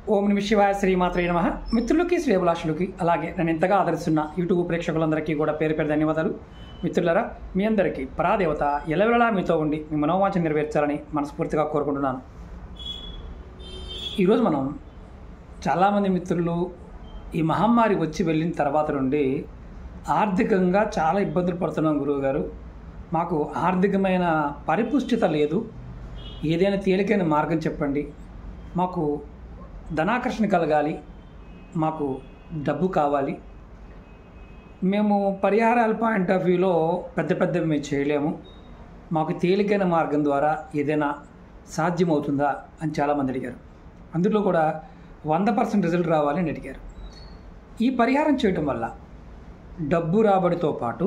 ఓం నమ శివాయ శ్రీమాత్రే నమ మిత్రులకి శ్రేభిలాషులకి అలాగే నన్ను ఎంతగా ఆదరిస్తున్న యూట్యూబ్ ప్రేక్షకులందరికీ కూడా పేరు పేరు ధన్యవాదాలు మిత్రులరా మీ అందరికీ పరాదేవత ఎలవెలలా మీతో ఉండి మీ మనోవాంఛ నెరవేర్చాలని మనస్ఫూర్తిగా కోరుకుంటున్నాను ఈరోజు మనం చాలామంది మిత్రులు ఈ మహమ్మారి వచ్చి వెళ్ళిన తర్వాత నుండి ఆర్థికంగా చాలా ఇబ్బందులు పడుతున్నాం గురువుగారు మాకు ఆర్థికమైన పరిపుష్టిత లేదు ఏదైనా తేలికైన మార్గం చెప్పండి మాకు ధనాకర్షణ కలగాలి మాకు డబ్బు కావాలి మేము పరిహారాల పాయింట్ ఆఫ్ వ్యూలో పెద్ద పెద్దవి మేము చేయలేము మాకు తేలికైన మార్గం ద్వారా ఏదైనా సాధ్యమవుతుందా అని చాలామంది అడిగారు అందులో కూడా వంద పర్సెంట్ రిజల్ట్ రావాలి అని అడిగారు ఈ పరిహారం చేయడం వల్ల డబ్బు రాబడితో పాటు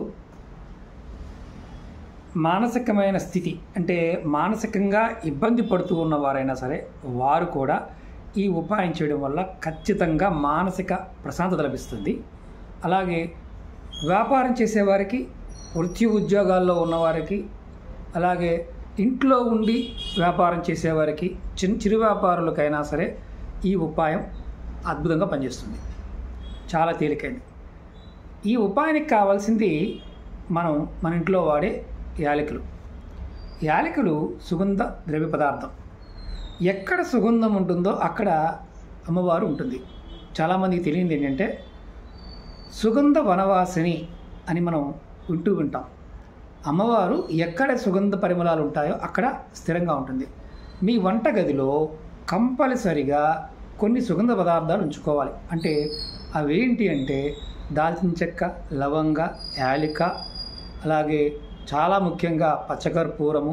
మానసికమైన స్థితి అంటే మానసికంగా ఇబ్బంది పడుతూ ఉన్నవారైనా సరే వారు కూడా ఈ ఉపాయం చేయడం వల్ల ఖచ్చితంగా మానసిక ప్రశాంతత లభిస్తుంది అలాగే వ్యాపారం చేసేవారికి వృత్తి ఉద్యోగాల్లో ఉన్నవారికి అలాగే ఇంట్లో ఉండి వ్యాపారం చేసేవారికి చిన్న చిరు వ్యాపారులకైనా సరే ఈ ఉపాయం అద్భుతంగా పనిచేస్తుంది చాలా తేలికైంది ఈ ఉపాయానికి కావాల్సింది మనం మన ఇంట్లో వాడే యాలకులు యాలకులు సుగంధ ద్రవ్య పదార్థం ఎక్కడ సుగంధం ఉంటుందో అక్కడ అమ్మవారు ఉంటుంది చాలామందికి తెలియంది ఏంటంటే సుగంధ వనవాసిని అని మనం వింటూ వింటాం అమ్మవారు ఎక్కడ సుగంధ పరిమళాలు ఉంటాయో అక్కడ స్థిరంగా ఉంటుంది మీ వంటగదిలో కంపల్సరిగా కొన్ని సుగంధ పదార్థాలు ఉంచుకోవాలి అంటే అవేంటి అంటే దాల్చిన చెక్క లవంగ యాలిక అలాగే చాలా ముఖ్యంగా పచ్చకర్పూరము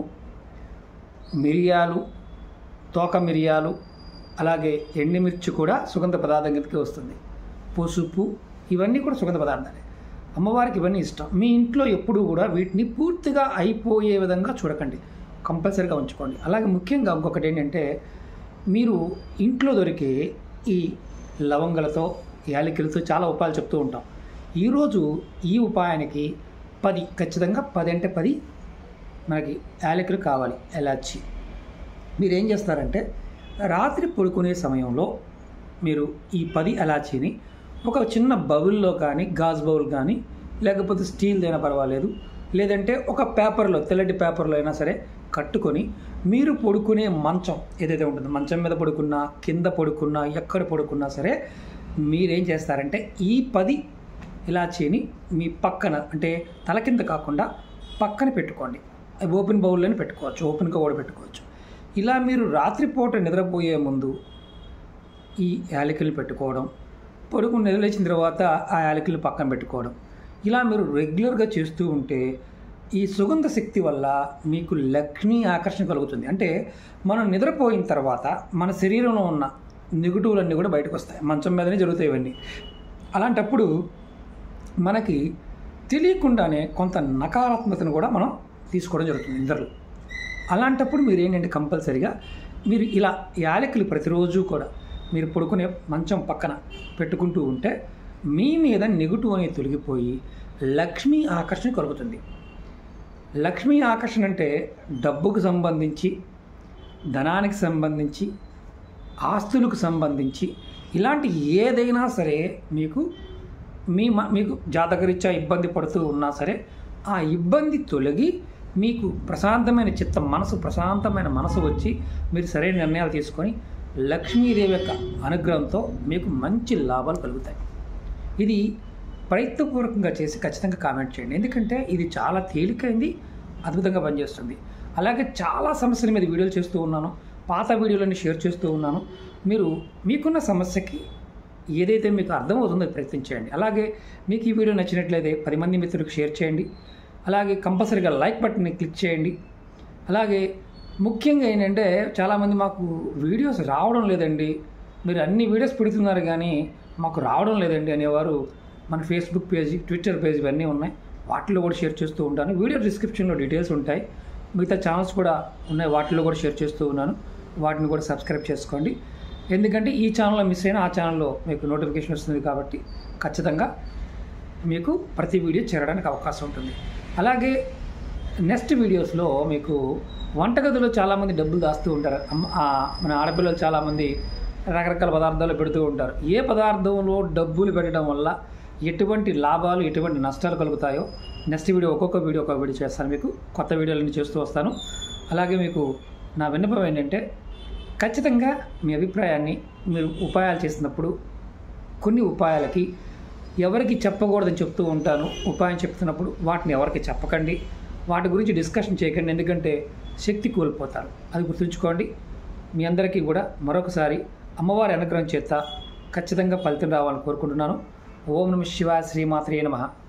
మిరియాలు తోక మిరియాలు అలాగే ఎండుమిర్చి కూడా సుగంధ పదార్థం కిందకి వస్తుంది పసుపు ఇవన్నీ కూడా సుగంధ పదార్థాలే అమ్మవారికి ఇవన్నీ ఇష్టం మీ ఇంట్లో ఎప్పుడూ కూడా వీటిని పూర్తిగా అయిపోయే విధంగా చూడకండి కంపల్సరీగా ఉంచుకోండి అలాగే ముఖ్యంగా ఇంకొకటి ఏంటంటే మీరు ఇంట్లో దొరికే ఈ లవంగలతో యాలకులతో చాలా ఉపాయాలు చెప్తూ ఉంటాం ఈరోజు ఈ ఉపాయానికి పది ఖచ్చితంగా పది అంటే పది మనకి యాలకులు కావాలి ఎలాచి మీరు ఏం చేస్తారంటే రాత్రి పడుకునే సమయంలో మీరు ఈ పది ఎలాచీని ఒక చిన్న బౌల్లో కానీ గాజు బౌల్ కానీ లేకపోతే స్టీల్దైనా పర్వాలేదు లేదంటే ఒక పేపర్లో తెల్లటి పేపర్లో అయినా సరే కట్టుకొని మీరు పడుకునే మంచం ఏదైతే ఉంటుందో మంచం మీద పడుకున్నా కింద పడుకున్నా ఎక్కడ పడుకున్నా సరే మీరేం చేస్తారంటే ఈ పది ఇలాచీని మీ పక్కన అంటే తల కింద కాకుండా పక్కన పెట్టుకోండి అవి ఓపెన్ బౌల్లోనే పెట్టుకోవచ్చు ఓపెన్గా కూడా పెట్టుకోవచ్చు ఇలా మీరు రాత్రిపూట నిద్రపోయే ముందు ఈ యాలకులు పెట్టుకోవడం పడుకుని నిద్రలేచిన తర్వాత ఆ యాలకులు పక్కన పెట్టుకోవడం ఇలా మీరు రెగ్యులర్గా చేస్తూ ఉంటే ఈ సుగంధ శక్తి వల్ల మీకు లక్ష్మీ ఆకర్షణ కలుగుతుంది అంటే మనం నిద్రపోయిన తర్వాత మన శరీరంలో ఉన్న నెగిటివ్లన్నీ కూడా బయటకు వస్తాయి మంచం మీదనే జరుగుతాయి ఇవన్నీ అలాంటప్పుడు మనకి తెలియకుండానే కొంత నకారాత్మకతను కూడా మనం తీసుకోవడం జరుగుతుంది నిద్రలో అలాంటప్పుడు మీరు ఏంటంటే కంపల్సరిగా మీరు ఇలా యాలకులు ప్రతిరోజు కూడా మీరు పడుకునే మంచం పక్కన పెట్టుకుంటూ ఉంటే మీ మీద నెగిటివ్ అనేది తొలగిపోయి లక్ష్మీ ఆకర్షణ కలుగుతుంది లక్ష్మీ ఆకర్షణ అంటే డబ్బుకు సంబంధించి ధనానికి సంబంధించి ఆస్తులకు సంబంధించి ఇలాంటి ఏదైనా సరే మీకు మీ మ- మీకు జాతకరీత్యా ఇబ్బంది పడుతూ ఉన్నా సరే ఆ ఇబ్బంది తొలగి మీకు ప్రశాంతమైన చిత్త మనసు ప్రశాంతమైన మనసు వచ్చి మీరు సరైన నిర్ణయాలు తీసుకొని లక్ష్మీదేవి యొక్క అనుగ్రహంతో మీకు మంచి లాభాలు కలుగుతాయి ఇది ప్రయత్నపూర్వకంగా చేసి ఖచ్చితంగా కామెంట్ చేయండి ఎందుకంటే ఇది చాలా తేలికైంది అద్భుతంగా పనిచేస్తుంది అలాగే చాలా సమస్యల మీద వీడియోలు చేస్తూ ఉన్నాను పాత వీడియోలన్నీ షేర్ చేస్తూ ఉన్నాను మీరు మీకున్న సమస్యకి ఏదైతే మీకు అర్థమవుతుందో అది ప్రయత్నించేయండి అలాగే మీకు ఈ వీడియో నచ్చినట్లయితే పది మంది మిత్రులకు షేర్ చేయండి అలాగే కంపల్సరీగా లైక్ బటన్ని క్లిక్ చేయండి అలాగే ముఖ్యంగా ఏంటంటే చాలామంది మాకు వీడియోస్ రావడం లేదండి మీరు అన్ని వీడియోస్ పెడుతున్నారు కానీ మాకు రావడం లేదండి అనేవారు మన ఫేస్బుక్ పేజ్ ట్విట్టర్ పేజ్ ఇవన్నీ ఉన్నాయి వాటిలో కూడా షేర్ చేస్తూ ఉంటాను వీడియో డిస్క్రిప్షన్లో డీటెయిల్స్ ఉంటాయి మిగతా ఛానల్స్ కూడా ఉన్నాయి వాటిలో కూడా షేర్ చేస్తూ ఉన్నాను వాటిని కూడా సబ్స్క్రైబ్ చేసుకోండి ఎందుకంటే ఈ ఛానల్లో మిస్ అయినా ఆ ఛానల్లో మీకు నోటిఫికేషన్ వస్తుంది కాబట్టి ఖచ్చితంగా మీకు ప్రతి వీడియో చేరడానికి అవకాశం ఉంటుంది అలాగే నెక్స్ట్ వీడియోస్లో మీకు వంటగదిలో చాలామంది డబ్బులు దాస్తూ ఉంటారు అమ్మ- ఆ, మన ఆడపిల్లలు చాలామంది రకరకాల పదార్థాలు పెడుతూ ఉంటారు ఏ పదార్థంలో డబ్బులు పెట్టడం వల్ల ఎటువంటి లాభాలు ఎటువంటి నష్టాలు కలుగుతాయో నెక్స్ట్ వీడియో ఒక్కొక్క వీడియో ఒక్కొక్క వీడియో చేస్తాను మీకు కొత్త వీడియోలన్నీ చేస్తూ వస్తాను అలాగే మీకు నా విన్నపం ఏంటంటే ఖచ్చితంగా మీ అభిప్రాయాన్ని మీరు ఉపాయాలు చేసినప్పుడు కొన్ని ఉపాయాలకి ఎవరికి చెప్పకూడదని చెప్తూ ఉంటాను ఉపాయం చెప్తున్నప్పుడు వాటిని ఎవరికి చెప్పకండి వాటి గురించి డిస్కషన్ చేయకండి ఎందుకంటే శక్తి కోల్పోతారు అది గుర్తుంచుకోండి మీ అందరికీ కూడా మరొకసారి అమ్మవారి అనుగ్రహం చేత ఖచ్చితంగా ఫలితం రావాలని కోరుకుంటున్నాను ఓం నమ శివాయ శ్రీమాత్రే నమః